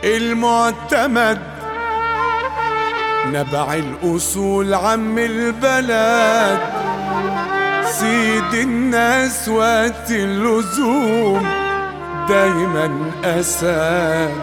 المعتمد نبع الأصول عم البلد سيد الناس وقت اللزوم دايما أسد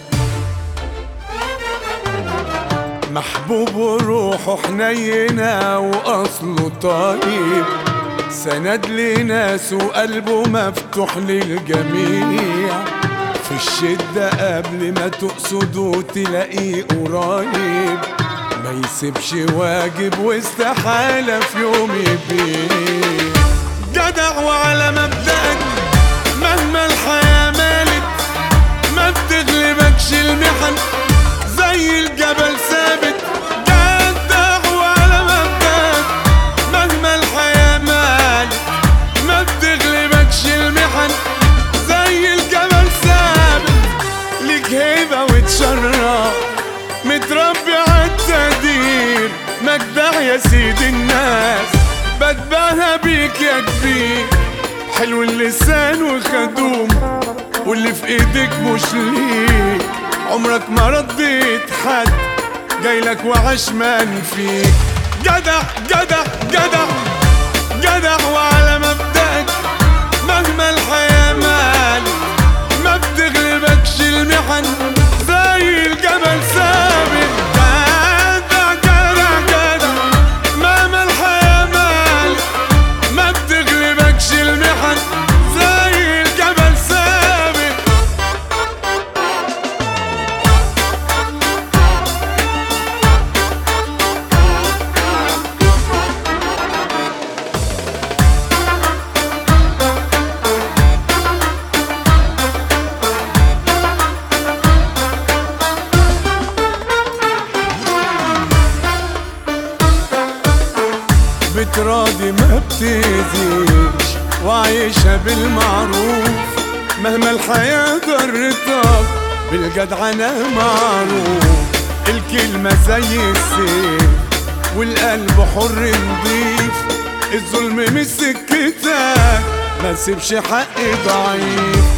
محبوب وروحه حنينة وأصله طيب سند لناس وقلبه مفتوح للجميع في الشدة قبل ما تقصده تلاقيه قريب ما يسيبش واجب واستحالة في يوم يبيع جدع وعلى مبدأك مهما الحياة مالت ما بتغلبكش المحن زي الجبل ثابت جدع وعلى مبدأك مهما الحياة مالت ما بتغلبكش المحن زي الجبل ثابت ليك هيبة وتشرف متربي عالتقدير مجدع يا سيد الناس بتباهى بيك يا كبير حلو اللسان وخدوم واللي في ايدك مش ليك عمرك ما رديت حد جايلك وعشمان فيك جدع جدع جدع جدع وعلى مبدأك مهما الحياة مالت ما بتغلبكش المحن زي الجبل ثابت جدع جدع جدع مهما الحياة مالت ما بتغلبكش المحن زي الجبل ثابت بتراضي ما بتأذيش وعايشة بالمعروف مهما الحياة ضرتك بالجدعنة معروف الكلمة زي السيف والقلب حر نضيف الظلم مش سكتك ما سيبش حق ضعيف